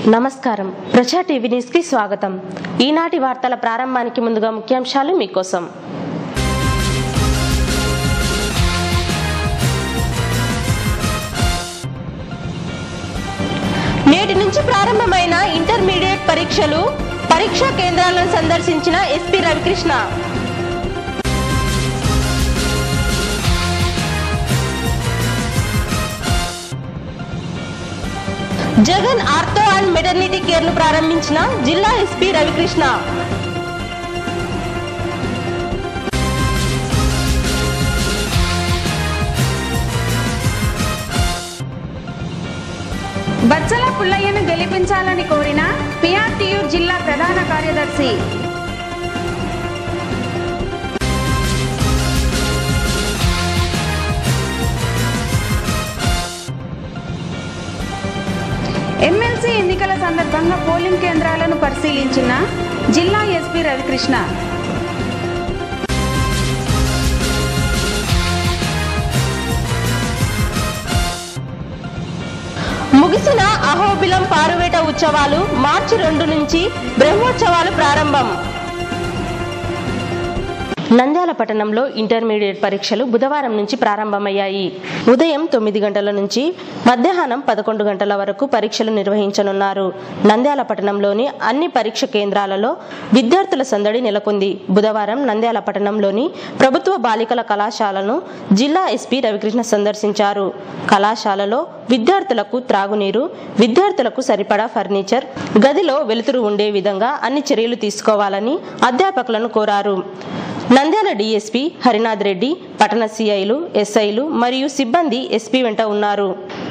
నమస్కారం ప్రజా TV news కి స్వాగతం ఈనాటి వార్తల ప్రారంభానికి ముందుగా ముఖ్యాంశాలు మీకోసం నేటి నుంచి ప్రారంభమైన ఇంటర్మీడియట్ పరీక్షలు పరీక్షా కేంద్రాలను సందర్శించిన SP Ravikrishna Jagan ortho and maternity care ను ప్రారంభించిన జిల్లా ఎస్పీ రవికృష్ణ బచ్చల పుల్లయ్యను గెలిపించాలని కోరిన పిఆర్టీయు జిల్లా ప్రధాన కార్యదర్శి ఎమ్మెల్సీ ఎన్నికల సందర్భంగా పోలింగ్ కేంద్రాలను పరిశీలించిన జిల్లా ఎస్పీ రవికృష్ణ ముగిసిన అహోబిలం పారువేట ఉత్సవాలు మార్చి రెండు నుంచి బ్రహ్మోత్సవాలు ప్రారంభం నంద్యాల పట్టణంలో ఇంటర్మీడియట్ పరీక్షలు బుధవారం నుంచి ప్రారంభమయ్యాయి ఉదయం తొమ్మిది గంటల నుంచి మధ్యాహ్నం పదకొండు గంటల వరకు పరీక్షలు నిర్వహించనున్నారు నంద్యాల పట్టణంలోని అన్ని పరీక్ష కేంద్రాలలో విద్యార్థుల సందడి నెలకొంది బుధవారం నంద్యాల పట్టణంలోని ప్రభుత్వ బాలికల కళాశాలను జిల్లా ఎస్పీ రవికృష్ణ సందర్శించారు కళాశాలలో విద్యార్థులకు త్రాగునీరు విద్యార్థులకు సరిపడా ఫర్నిచర్ గదిలో వెలుతురు ఉండే విధంగా అన్ని చర్యలు తీసుకోవాలని అధ్యాపకులను కోరారు నంద్యాల డీఎస్పీ హరినాథ్ రెడ్డి పట్టణ సిఐలు ఎస్ఐలు మరియు సిబ్బంది ఎస్పీ వెంట ఉన్నారు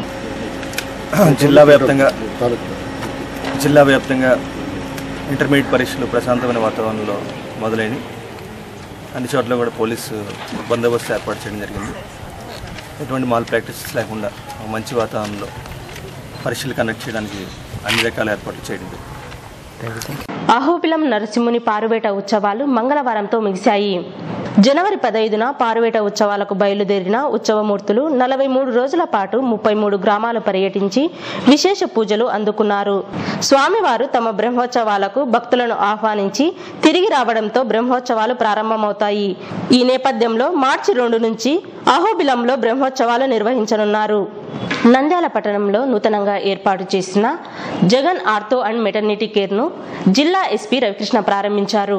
జిల్లా వ్యాప్తంగా జిల్లా వ్యాప్తంగా ఇంటర్మీడియట్ పరీక్షలు ప్రశాంతమైన వాతావరణంలో మొదలైనవి అన్ని చోట్ల కూడా పోలీసు బందోబస్తు ఏర్పాటు చేయడం జరిగింది ఎటువంటి మాల్ ప్రాక్టీసెస్ లేకుండా ఒక మంచి వాతావరణంలో పరీక్షలు కండక్ట్ చేయడానికి అన్ని రకాల ఏర్పాట్లు చేయడం జరిగింది అహోబిలం నరసింహుని పారువేట ఉత్సవాలు మంగళవారంతో ముగిశాయి జనవరి పదైదున పారువేట ఉత్సవాలకు బయలుదేరిన ఉత్సవమూర్తులు నలభై మూడు రోజుల పాటు ముప్పై మూడు గ్రామాలు పర్యటించి విశేష పూజలు అందుకున్నారు స్వామివారు తమ బ్రహ్మోత్సవాలకు భక్తులను ఆహ్వానించి తిరిగి రావడంతో బ్రహ్మోత్సవాలు ప్రారంభమవుతాయి ఈ నేపథ్యంలో మార్చి రెండు నుంచి అహోబిలంలో బ్రహ్మోత్సవాలు నిర్వహించనున్నారు నంద్యాల పట్టణంలో నూతనంగా ఏర్పాటు చేసిన జగన్ ఆర్థో అండ్ మెటర్నిటీ కేర్ను జిల్లా ఎస్పీ రవికృష్ణ ప్రారంభించారు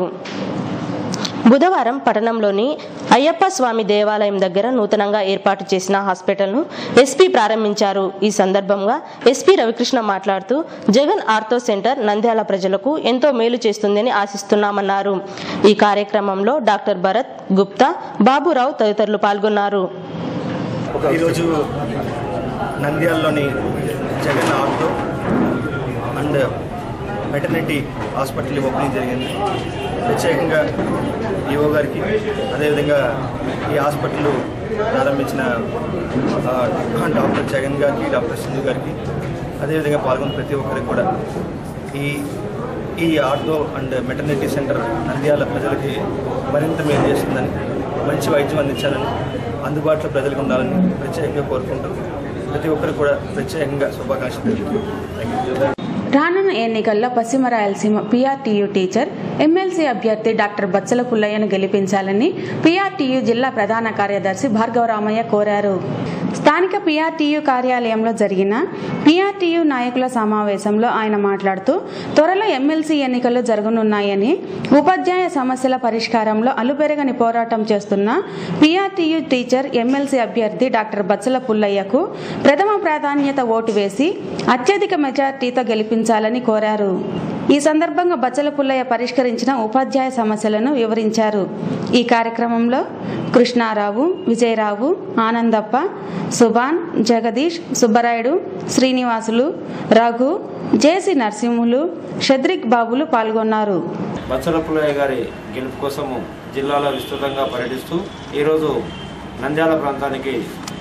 బుధవారం పట్టణంలోని అయ్యప్ప స్వామి దేవాలయం దగ్గర నూతనంగా ఏర్పాటు చేసిన హాస్పిటల్ను ఎస్పీ ప్రారంభించారు ఈ సందర్భంగా ఎస్పీ రవికృష్ణ మాట్లాడుతూ జగన్ ఆర్థో సెంటర్ నంద్యాల ప్రజలకు ఎంతో మేలు చేస్తుందని ఆశిస్తున్నామన్నారు ఈ కార్యక్రమంలో డాక్టర్ భరత్ గుప్తా బాబురావు తదితరులు పాల్గొన్నారు ఈరోజు నంద్యాలలోని Jagan ortho and maternity hospital opening జరిగింది ప్రత్యేకంగా ఈఓ గారికి అదేవిధంగా ఈ హాస్పిటల్ ప్రారంభించిన ఆ, డాక్టర్ జగన్ గారికి డాక్టర్ సింధు గారికి అదేవిధంగా పాల్గొన్న ప్రతి ఒక్కరికి కూడా ఈ ఈ ortho and maternity centre Nandyal ప్రజలకి మరింత మేలు చేస్తుందని మంచి వైద్యం అందించాలని అందుబాటులో ప్రజలకు ఉండాలని ప్రత్యేకంగా కోరుకుంటూ ప్రతి ఒక్కరికి కూడా ప్రత్యేకంగా శుభాకాంక్షలు తెలుపుతున్నాను రానున్న ఎన్నికల్లో పశ్చిమ రాయలసీమ పిఆర్టీయు టీచర్ ఎమ్మెల్సీ అభ్యర్థి డాక్టర్ బచ్చల పుల్లయ్యను గెలిపించాలని పిఆర్టీయు జిల్లా ప్రధాన కార్యదర్శి భార్గవరామయ్య కోరారు స్థానిక పిఆర్టీయు కార్యాలయంలో జరిగిన పిఆర్టీయు నాయకుల సమావేశంలో ఆయన మాట్లాడుతూ త్వరలో ఎమ్మెల్సీ ఎన్నికలు జరగనున్నాయని ఉపాధ్యాయ సమస్యల పరిష్కారంలో అలుపెరగని పోరాటం చేస్తున్న పిఆర్టీయు టీచర్ ఎమ్మెల్సీ అభ్యర్థి డాక్టర్ బచ్చల పుల్లయ్యకు ప్రథమ ప్రాధాన్యత ఓటు వేసి అత్యధిక మెజార్టీతో గెలిపించాలని కోరారు ఈ సందర్భంగా బచ్చల పుల్లయ్య పరిష్కరించిన ఉపాధ్యాయ సమస్యలను వివరించారు ఈ కార్యక్రమంలో కృష్ణారావు విజయరావు ఆనందప్ప సుభాన్ జగదీష్ సుబ్బరాయుడు శ్రీనివాసులు రఘు జేసి నరసింహులు షద్రిక్ బాబులు పాల్గొన్నారు బచ్చల పుల్లయ్య గారి గెలుపు కోసము జిల్లాలో విస్తృతంగా పర్యటిస్తూ ఈరోజు నంద్యాల ప్రాంతానికి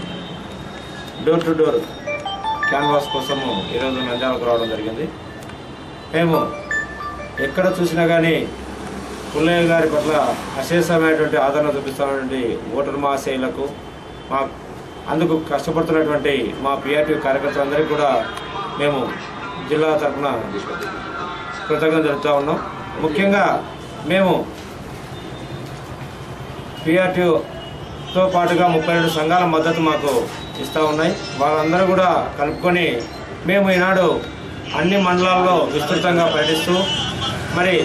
డోర్ టు డోర్ క్యాన్వాస్ కోసము ఈరోజు నంద్యాలకు రావడం జరిగింది మేము ఎక్కడ చూసినా కానీ పుల్లయ్య గారి పట్ల అశేషమైనటువంటి ఆదరణ చూపిస్తున్నటువంటి ఓటర్ మహాశైలకు మా అందుకు కష్టపడుతున్నటువంటి మా పిఆర్టీ కార్యకర్తలందరికీ కూడా మేము జిల్లా తరఫున కృతజ్ఞత జరుపుతూ ఉన్నాం ముఖ్యంగా మేము పిఆర్టీతో పాటుగా ముప్పై రెండు సంఘాల మద్దతు మాకు ఇస్తూ ఉన్నాయి వాళ్ళందరూ కూడా కలుపుకొని మేము ఈనాడు అన్ని మండలాల్లో విస్తృతంగా పర్యటిస్తూ మరి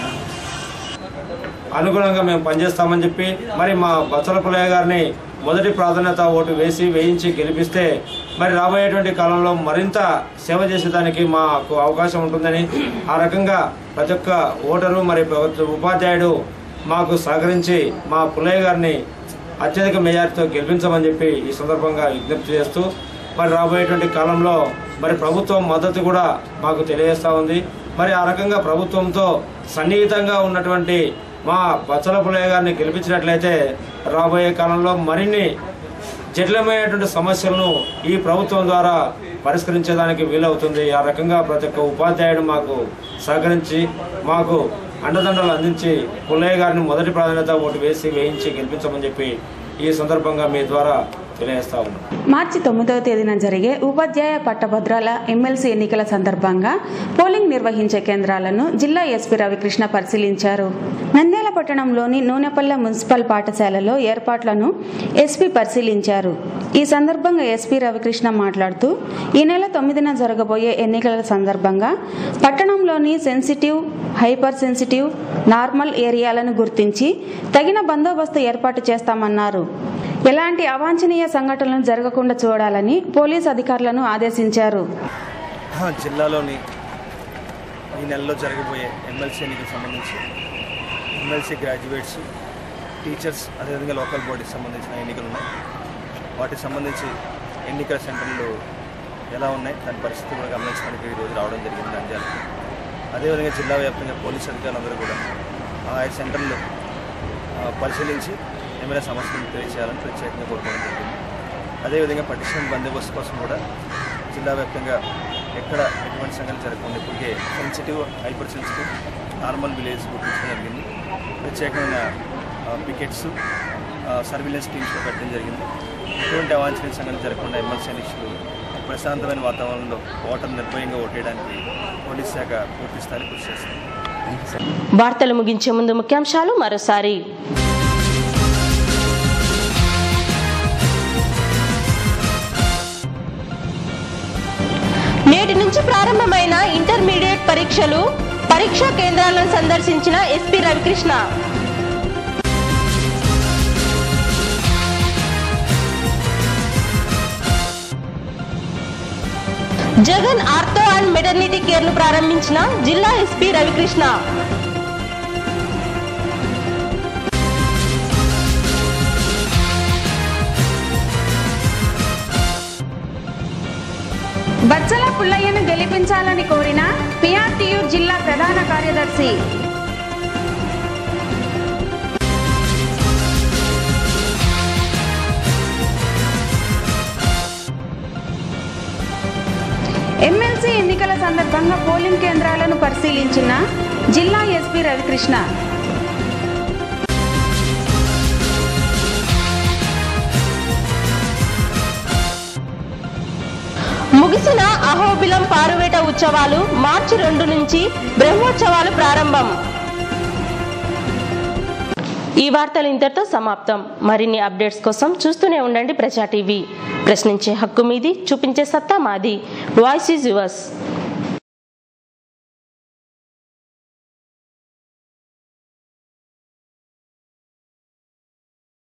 అనుగుణంగా మేము పనిచేస్తామని చెప్పి మరి మా బచ్చల పుల్లయ్య గారిని మొదటి ప్రాధాన్యత ఓటు వేసి వేయించి గెలిపిస్తే మరి రాబోయేటువంటి కాలంలో మరింత సేవ చేసేదానికి మాకు అవకాశం ఉంటుందని ఆ రకంగా ప్రతి ఒక్క ఓటరు మరి ప్రతి ఉపాధ్యాయుడు మాకు సహకరించి మా పుల్లయ్య గారిని అత్యధిక మెజార్టీతో గెలిపించమని చెప్పి ఈ సందర్భంగా విజ్ఞప్తి చేస్తూ మరి రాబోయేటువంటి కాలంలో మరి ప్రభుత్వం మద్దతు కూడా మాకు తెలియజేస్తూ ఉంది మరి ఆ రకంగా ప్రభుత్వంతో సన్నిహితంగా ఉన్నటువంటి మా బచ్చల పుల్లయ్య గారిని గెలిపించినట్లయితే రాబోయే కాలంలో మరిన్ని జటిలమైనటువంటి సమస్యలను ఈ ప్రభుత్వం ద్వారా పరిష్కరించేదానికి వీలవుతుంది ఆ రకంగా ప్రతి ఒక్క ఉపాధ్యాయుడు మాకు సహకరించి మాకు అండదండలు అందించి పుల్లయ్య గారిని మొదటి ప్రాధాన్యత ఓటు వేసి వేయించి గెలిపించమని చెప్పి ఈ సందర్భంగా మీ ద్వారా తెలియజేస్తా ఉన్నాం మార్చి తొమ్మిదవ తేదీన జరిగే ఉపాధ్యాయ పట్టభద్రాల ఎమ్మెల్సీ ఎన్నికల సందర్భంగా పోలింగ్ నిర్వహించే కేంద్రాలను జిల్లా ఎస్పీ రవికృష్ణ పరిశీలించారు నంద్యాల పట్టణంలోని నూనెపల్లె మున్సిపల్ పాఠశాలలో ఏర్పాట్లను ఎస్పీ పరిశీలించారు ఈ సందర్భంగా ఎస్పీ రవికృష్ణ మాట్లాడుతూ ఈ నెల తొమ్మిదిన జరగబోయే ఎన్నికల సందర్భంగా పట్టణంలోని సెన్సిటివ్ హైపర్ సెన్సిటివ్ నార్మల్ ఏరియాలను గుర్తించి తగిన బందోబస్తు ఏర్పాటు చేస్తామన్నారు ఎలాంటి అవాంఛనీయ సంఘటనలు జరగకుండా చూడాలని పోలీస్ అధికారులను ఆదేశించారు ఆ, జిల్లాలోని ఈ నెలలో జరగబోయే ఎమ్మెల్సీ ఎన్నికలకు సంబంధించి ఎమ్మెల్సీ గ్రాడ్యుయేట్స్ టీచర్స్ అదేవిధంగా లోకల్ బాడీకి సంబంధించిన ఎన్నికలు ఉన్నాయి వాటికి సంబంధించి ఎన్నికల సెంటర్లు ఎలా ఉన్నాయి దాని పరిస్థితి కూడా గమనించడానికి ఈరోజు రావడం జరిగింది నంద్యాలకు అదేవిధంగా జిల్లా వ్యాప్తంగా పోలీస్ అధికారులందరూ కూడా ఆయా సెంటర్లు ఆ, పరిశీలించి ఏమైనా సమస్యలు తెలియచేయాలని ప్రత్యేకంగా కోరుకోవడం జరిగింది అదేవిధంగా పటిషన్ బందోబస్తు కోసం కూడా జిల్లా వ్యాప్తంగా ఎక్కడ ఎటువంటి సంఘటన జరగకుండా ఇప్పటికే sensitive hyper sensitive normal village గుర్తించడం జరిగింది ప్రత్యేకమైన ఆ, పికెట్స్ ఆ, సర్విలెన్స్ టీమ్స్ పెట్టడం జరిగింది ఎటువంటి అవాంఛనీయ సంఘటన జరగకుండా ఎమ్మెల్సీ ఎన్నికలు ప్రశాంతమైన వాతావరణంలో ఓటర్ నిర్భయంగా ఓటేయడానికి పోలీస్ శాఖ పూర్తి స్థాయిలో కృషి చేస్తుంది వార్తలు ముగించే ముందు ముఖ్యాంశాలు మరోసారి నేటి నుంచి ప్రారంభమైన ఇంటర్మీడియట్ పరీక్షలు పరీక్షా కేంద్రాలను సందర్శించిన SP Ravikrishna Jagan ortho and maternity care ను ప్రారంభించిన జిల్లా ఎస్పీ రవికృష్ణ బచ్చల పుల్లయ్యను గెలిపించాలని కోరిన పిఆర్టీయు జిల్లా ప్రధాన కార్యదర్శి ఎమ్మెల్సీ ఎన్నికల సందర్భంగా పోలింగ్ కేంద్రాలను పరిశీలించిన జిల్లా ఎస్పీ రవికృష్ణ ముగిసిన అహోబిలం పారువేట ఉత్సవాలు మార్చి రెండు నుంచి బ్రహ్మోత్సవాలు ప్రారంభం ఈ వార్తలు ఇంతటితో సమాప్తం మరిన్ని అప్డేట్స్ కోసం చూస్తూనే ఉండండి ప్రజా టీవీ ప్రశ్నించే హక్కు మీది చూపించే సత్తా మాది వాయిస్ ఈజ్ యువర్స్